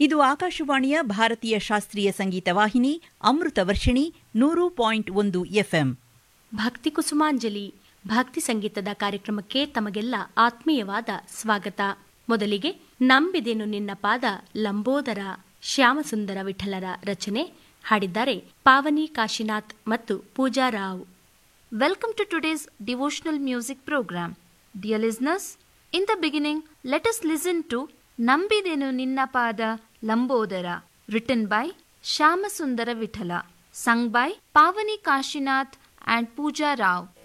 ಇದು ಆಕಾಶವಾಣಿಯ ಭಾರತೀಯ ಶಾಸ್ತ್ರೀಯ ಸಂಗೀತ ವಾಹಿನಿ ಅಮೃತ ವರ್ಷಿಣಿ ನೂರು ಪಾಯಿಂಟ್ ಒಂದು ಎಫ್ಎಂ ಭಕ್ತಿ ಕುಸುಮಾಂಜಲಿ ಭಕ್ತಿ ಸಂಗೀತದ ಕಾರ್ಯಕ್ರಮಕ್ಕೆ ತಮಗೆಲ್ಲ ಆತ್ಮೀಯವಾದ ಸ್ವಾಗತ ಮೊದಲಿಗೆ ನಂಬಿದೆನು ನಿನ್ನ ಪಾದ ಲಂಬೋದರ ಶ್ಯಾಮಸುಂದರ ವಿಠಲರ ರಚನೆ ಹಾಡಿದ್ದಾರೆ ಪಾವನಿ ಕಾಶಿನಾಥ್ ಮತ್ತು ಪೂಜಾ Rao Welcome to today's devotional music program. Dear listeners, in the beginning, let us listen to Nambidenu Ninna Pada Lambodara, written by Shamasundara Vithala, sung by Pavani Kashinath and Pooja Rao.